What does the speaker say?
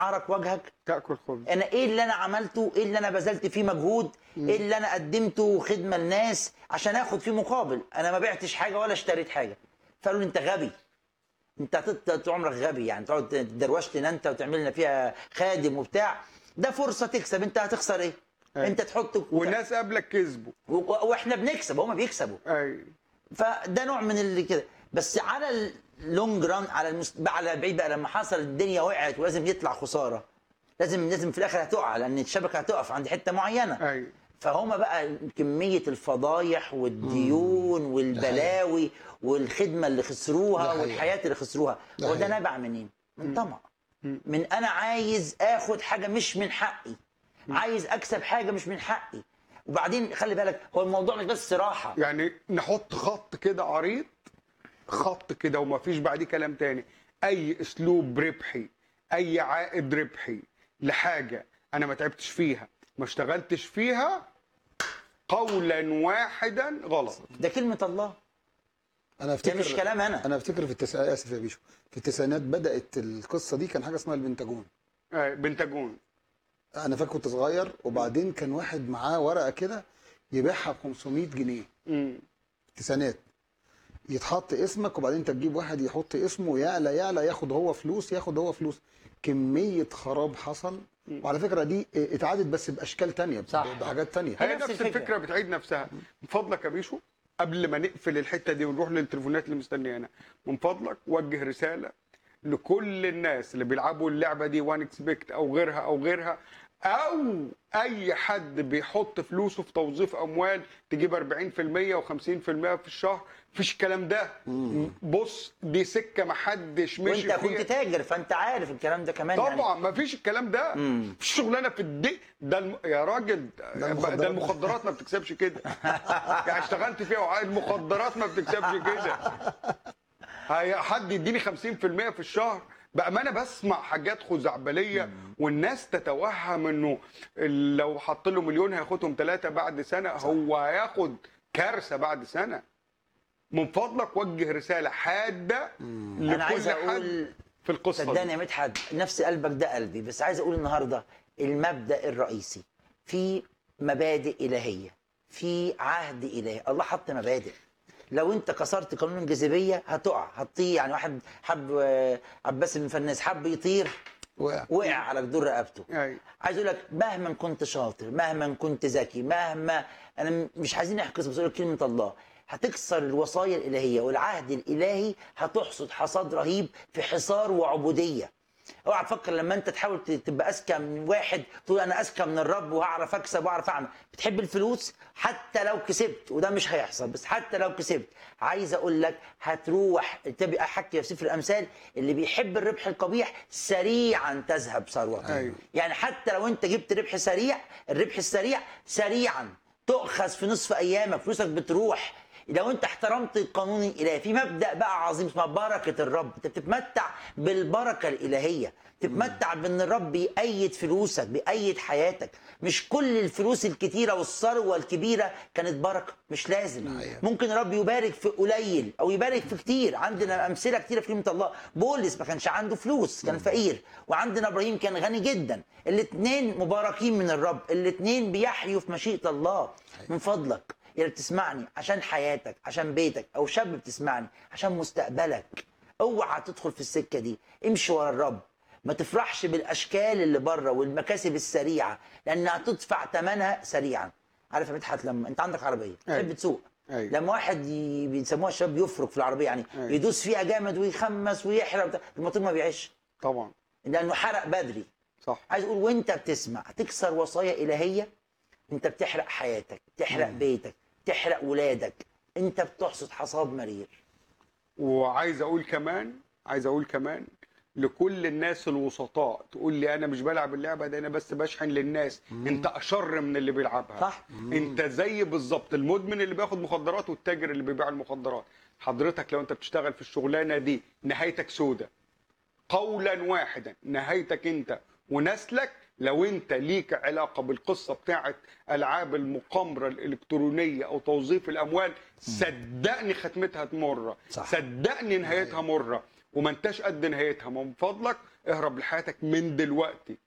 عرق وجهك تاكل خبز انا ايه اللي انا عملته ايه اللي انا بذلت فيه مجهود ايه اللي انا قدمته خدمه للناس عشان اخد فيه مقابل انا ما بعتش حاجه ولا اشتريت حاجه فقالوا لي انت غبي انت هتط- طول عمرك غبي يعني تقعد تدروش لنا انت وتعمل لنا فيها خادم وبتاع ده فرصه تكسب انت هتخسر ايه أيوة. انت تحط والناس قبلك كسبوا و- واحنا بنكسب هما بيكسبوا اي فده نوع من اللي كده بس على اللونج ران على المست... على بعيد بقى لما حصل الدنيا وقعت ولازم يطلع خساره لازم لازم في الاخر هتقع لان الشبكه هتقف عند حته معينه اي فهم بقى كميه الفضايح والديون والبلاوي والخدمه اللي ده خسروها حقيقة. والحياه اللي خسروها ده هو ده حقيقة. نابع منين؟ من طمع من انا عايز اخد حاجه مش من حقي عايز اكسب حاجه مش من حقي وبعدين خلي بالك هو الموضوع مش بس راحه يعني نحط خط كده عريض خط كده وما فيش بعديه كلام تاني اي اسلوب ربحي اي عائد ربحي لحاجه انا ما تعبتش فيها ما اشتغلتش فيها قولا واحدا غلط ده كلمه الله انا افتكر مش كلام أنا. انا افتكر في التسعينات اسف يا بيشو في التسعينات بدات القصه دي كان حاجه اسمها البنتاجون آه، بنتاجون انا فاكر كنت صغير وبعدين كان واحد معاه ورقه كده يبيعها ب 500 جنيه مم. التسعينات يتحط اسمك وبعدين انت تجيب واحد يحط اسمه يعلى يعلى ياخد هو فلوس ياخد هو فلوس كميه خراب حصل وعلى فكره دي اتعادت بس باشكال تانية صح. بحاجات تانية هي نفس نفس الفكرة. الفكره بتعيد نفسها من فضلك يا بيشو قبل ما نقفل الحته دي ونروح للتليفونات اللي مستنيانا من فضلك وجه رساله لكل الناس اللي بيلعبوا اللعبه دي وان اكسبكت او غيرها او غيرها او اي حد بيحط فلوسه في توظيف اموال تجيب 40% و50% في الشهر مفيش الكلام ده بص دي سكه محدش مشي وانت فيها كنت تاجر فانت عارف الكلام ده كمان يعني طبعا ما فيش الكلام ده في شغلانه في الدي ده الم... يا راجل ده المخدرات. ده المخدرات ما بتكسبش كده يعني اشتغلت فيها وعايز المخدرات ما بتكسبش كده هي حد يديني 50% في الشهر بأمانة بسمع حاجات خزعبلية والناس تتوهم انه لو حط له مليون هياخدهم ثلاثة بعد سنة هو هياخد كارثة بعد سنة من فضلك وجه رسالة حادة لكل انا عايز حد اقول في القصة دي. صدقني يا مدحت نفس قلبك ده قلبي بس عايز اقول النهارده المبدا الرئيسي في مبادئ الهيه في عهد الهي الله حط مبادئ لو انت كسرت قانون الجاذبيه هتقع هتطير يعني واحد حب آه، عباس بن فناس حب يطير وقع وقع على جدور رقبته أيوة. عايز اقول لك مهما كنت شاطر مهما كنت ذكي مهما انا م- مش عايزين نحكي قصه بس أقول لك كلمه الله هتكسر الوصايا الالهيه والعهد الالهي هتحصد حصاد رهيب في حصار وعبوديه اوعى تفكر لما انت تحاول ت- تبقى اذكى من واحد تقول انا اذكى من الرب وهعرف اكسب واعرف اعمل بتحب الفلوس حتى لو كسبت وده مش هيحصل بس حتى لو كسبت عايز اقول لك هتروح تبقى حكي في سفر الامثال اللي بيحب الربح القبيح سريعا تذهب ثروته أيوة. يعني حتى لو انت جبت ربح سريع الربح السريع سريعا تؤخذ في نصف ايامك فلوسك بتروح لو انت احترمت القانون الالهي في مبدا بقى عظيم اسمه بركه الرب انت بتتمتع بالبركه الالهيه تتمتع بان الرب بيأيد فلوسك بيأيد حياتك مش كل الفلوس الكتيره والثروه الكبيره كانت بركه مش لازم أيوة. ممكن الرب يبارك في قليل او يبارك في كتير عندنا امثله كتيره في كلمه الله بولس ما كانش عنده فلوس كان فقير وعندنا ابراهيم كان غني جدا الاثنين مباركين من الرب الاثنين بيحيوا في مشيئه الله من فضلك يا اللي بتسمعني عشان حياتك عشان بيتك او شاب بتسمعني عشان مستقبلك اوعى تدخل في السكه دي امشي ورا الرب ما تفرحش بالاشكال اللي بره والمكاسب السريعه لانها تدفع ثمنها سريعا عارف يا مدحت لما انت عندك عربيه أيوة. تحب تسوق أيوة. لما واحد ي... بيسموها الشباب يفرك في العربيه يعني أيوة. يدوس فيها جامد ويخمس ويحرق وبتاع، الموتور ما بيعيش طبعا لانه حرق بدري صح عايز اقول وانت بتسمع هتكسر وصايا الهيه انت بتحرق حياتك بتحرق بيتك بتحرق ولادك انت بتحصد حصاد مرير وعايز اقول كمان عايز اقول كمان لكل الناس الوسطاء تقول لي انا مش بلعب اللعبه دي انا بس بشحن للناس انت اشر من اللي بيلعبها صح. انت زي بالظبط المدمن اللي بياخد مخدرات والتاجر اللي بيبيع المخدرات حضرتك لو انت بتشتغل في الشغلانه دي نهايتك سودة قولا واحدا نهايتك انت ونسلك لو انت ليك علاقه بالقصه بتاعه العاب المقامره الالكترونيه او توظيف الاموال صدقني ختمتها مره صح. صدقني نهايتها مره وما انتش قد نهايتها من فضلك اهرب لحياتك من دلوقتي